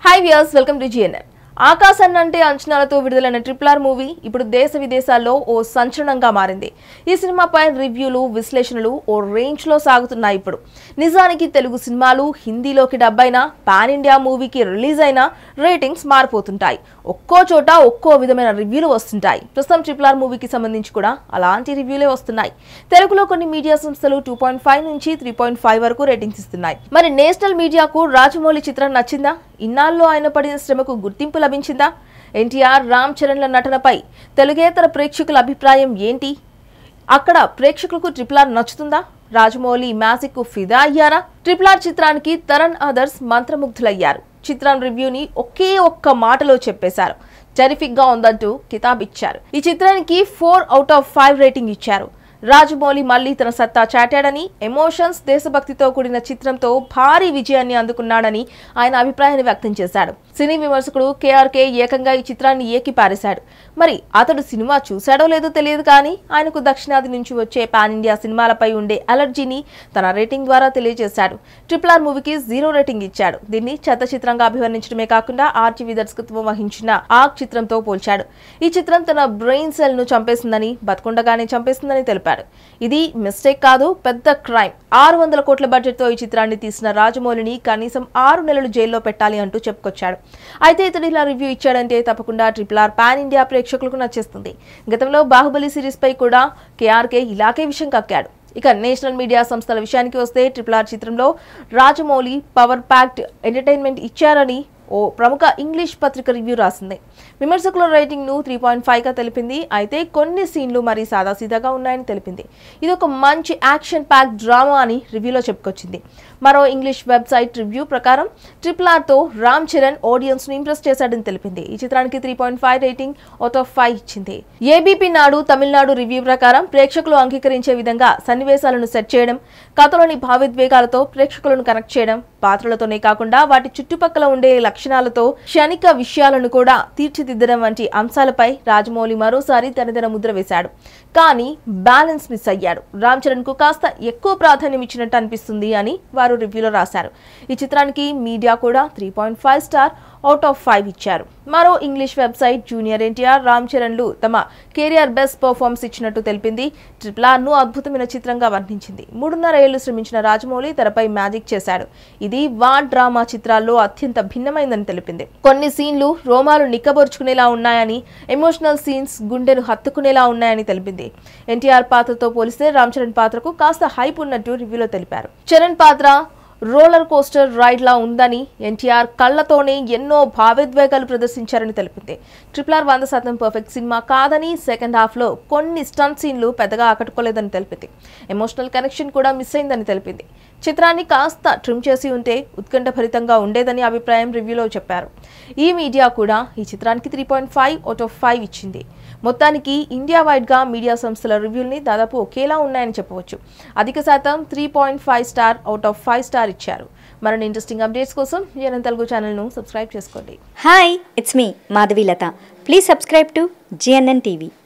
hi viewers welcome to GNN ఆకాశాన్ని అంటే అంచనాలతో విడుదలైన ట్రిపుల్ ఆర్ మూవీ ఇప్పుడు దేశ విదేశాల్లో ఓ సంచలనంగా మారింది ఈ సినిమాపై రివ్యూలు విశ్లేషణలు ఓ రేంజ్ లో సాగుతున్నాయి ఇప్పుడు నిజానికి తెలుగు సినిమాలు హిందీలోకి డబ్బైనా పాన్ ఇండియా మూవీకి రిలీజ్ అయినా రేటింగ్స్ మారిపోతుంటాయి ఒక్కో చోట ఒక్కో విధమైన రివ్యూలు వస్తుంటాయి ప్రస్తుతం ట్రిపుల్ ఆర్ మూవీకి సంబంధించి కూడా అలాంటి రివ్యూలే వస్తున్నాయి తెలుగులో కొన్ని మీడియా సంస్థలు టూ పాయింట్ ఫైవ్ నుంచి త్రీ పాయింట్ ఫైవ్ వరకు రేటింగ్స్ ఇస్తున్నాయి మరి నేషనల్ మీడియాకు రాజమౌళి చిత్రం నచ్చిందా ఇన్నాళ్ళు ఆయన పడిన శ్రమకు గుర్తింపు లభించిందా ఎన్టీఆర్ రామ్ చరణ్ల నటనపై తెలుగేతర ప్రేక్షకుల అభిప్రాయం ఏంటి అక్కడ ప్రేక్షకులకు ట్రిపుల్ ఆర్ నచ్చుతుందా రాజమౌళి మ్యాజిక్ కు ఫిదా అయ్యారా ట్రిపుల్ ఆర్ చిత్రానికి తరణ్ అదర్స్ మంత్రముగ్ధులయ్యారు చిత్రం రివ్యూని ఒకే ఒక్క మాటలో చెప్పేశారు టెరిఫిక్ గా ఉందంటూ కితాబ్ ఇచ్చారు ఈ చిత్రానికి four out of five rating ఇచ్చారు రాజమౌళి మళ్లీ తన సత్తా చాటాడని ఎమోషన్స్ దేశభక్తితో కూడిన చిత్రంతో భారీ విజయాన్ని అందుకున్నాడని ఆయన అభిప్రాయాన్ని వ్యక్తం చేశాడు సినీ విమర్శకుడు కేఆర్కే ఏకంగా ఈ చిత్రాన్ని ఏకి పారేశాడు మరి అతడు సినిమా చూశాడో లేదో తెలియదు కానీ ఆయనకు దక్షిణాది నుంచి వచ్చే పాన్ ఇండియా సినిమాలపై ఉండే అలర్జీని తన రేటింగ్ ద్వారా తెలియజేశాడు ట్రిపుల్ ఆర్ మూవీకి జీరో రేటింగ్ ఇచ్చాడు దీన్ని చెత్త చిత్రంగా అభివర్ణించడమే కాకుండా ఆర్జీవి దర్శకత్వం వహించిన ఆక్ చిత్రంతో పోల్చాడు ఈ చిత్రం తన బ్రెయిన్ సెల్ ను చంపేసిందని బతకుండగానే చంపేసిందని తెలిపాడు ఇది మిస్టేక్ కాదు పెద్ద క్రైమ్ ఆరు వందల కోట్ల బడ్జెట్ తో ఈ చిత్రాన్ని తీసిన రాజమౌళిని కనీసం ఆరు నెలలు జైల్లో పెట్టాలి అంటూ చెప్పుకొచ్చాడు అయితే ఇతడు ఇలా రివ్యూ ఇచ్చాడంటే తప్పకుండా ట్రిపుల్ ఆర్ పాన్ ఇండియా ప్రేక్షకులకు నచ్చేస్తుంది గతంలో బాహుబలి సిరీస్ పై కూడా కేఆర్కే ఇలాగే విషయం కక్కాడు ఇక నేషనల్ మీడియా సంస్థల విషయానికి వస్తే ట్రిపుల్ ఆర్ చిత్రంలో రాజమౌళి పవర్ ప్యాక్డ్ ఎంటర్టైన్మెంట్ ఇచ్చారని ఓ ప్రముఖ ఇంగ్లీష్ పత్రిక రివ్యూ రాసింది విమర్శకుల రేటింగ్ ను త్రీ పాయింట్ ఫైవ్ గా తెలిపింది అయితే కొన్ని సీన్లు మరి సాదాసీదాగా ఉన్నాయని తెలిపింది ఇది ఒక మంచి యాక్షన్ ప్యాక్ డ్రామా అని రివ్యూలో చెప్పుకొచ్చింది మరో ఇంగ్లీష్ వెబ్సైట్ రివ్యూ ప్రకారం ట్రిపుల్ ఆర్ తో రామ్ చరణ్ ఆడియన్స్ ను ఇంప్రెస్ చేశాడని తెలిపింది ఈ చిత్రానికి three point five rating out of five ఇచ్చింది ఏబీపీ నాడు తమిళనాడు రివ్యూ ప్రకారం ప్రేక్షకులు అంగీకరించే విధంగా సన్నివేశాలను సెట్ చేయడం కథలోని భావోద్వేగాలతో ప్రేక్షకులను కనెక్ట్ చేయడం పాత్రలతోనే కాకుండా వాటి చుట్టుపక్కల ఉండే లక్షణాలతో క్షణిక విషయాలను కూడా తీర్చిదిద్దడం వంటి అంశాలపై రాజమౌళి మరోసారి తనదన ముద్ర వేశాడు కానీ బ్యాలెన్స్ మిస్ అయ్యాడు రామ్ చరణ్ కు కాస్త ఎక్కువ ప్రాధాన్యం ఇచ్చినట్టు అనిపిస్తుంది అని వారు రివ్యూలో రాశారు ఈ చిత్రానికి మీడియా కూడా three point five star out of five ఇచ్చారు మరో English website junior NTR Ram చరణ్లు తమ కెరియర్ బెస్ట్ పర్ఫార్మెన్స్ ఇచ్చినట్టు తెలిపింది ట్రిపుల్ ఆర్ ను అద్భుతమైన చిత్రంగా వర్ణించింది మూడున్నర ఏళ్లు శ్రమించిన రాజమౌళి తెరపై మ్యాజిక్ చేశాడు ఇది వార్ డ్రామా చిత్రాల్లో అత్యంత భిన్నమైందని తెలిపింది కొన్ని సీన్లు రోమాలు నిక్కబొరుచుకునేలా ఉన్నాయని ఎమోషనల్ సీన్స్ గుండెను హత్తుకునేలా ఉన్నాయని తెలిపింది ఎన్టీఆర్ పాత్రతో పోలిస్తే రామ్ చరణ్ పాత్రకు కాస్త హైప్ ఉన్నట్టు రివ్యూలో తెలిపారు చరణ్ పాత్ర రోలర్ కోస్టర్ రైడ్ లా ఉందని ఎన్టీఆర్ కళ్ళతోనే ఎన్నో భావోద్వేగాలు ప్రదర్శించారని తెలిపింది ట్రిపుల్ ఆర్ వంద శాతం పర్ఫెక్ట్ సినిమా కాదని సెకండ్ హాఫ్ లో కొన్ని స్టంట్ సీన్లు పెద్దగా ఆకట్టుకోలేదని తెలిపింది ఎమోషనల్ కనెక్షన్ కూడా మిస్ అయిందని తెలిపింది చిత్రాన్ని కాస్త ట్రిమ్ చేసి ఉంటే ఉత్కంఠభరితంగా ఉండేదని అభిప్రాయం రివ్యూలో చెప్పారు ఈ మీడియా కూడా ఈ చిత్రానికి three point five out of five ఇచ్చింది మొత్తానికి ఇండియా వైడ్ గా మీడియా సంస్థల రివ్యూల్ని దాదాపు ఒకేలా ఉన్నాయని చెప్పవచ్చు అధిక శాతం three point five star out of five star ఇచ్చారు మరిన్ని ఇంట్రెస్టింగ్ అప్డేట్స్ కోసం జనం తెలుగు ఛానల్ను సబ్స్క్రైబ్ చేసుకోండి hi it's me Madhavi Latha please subscribe to GNN TV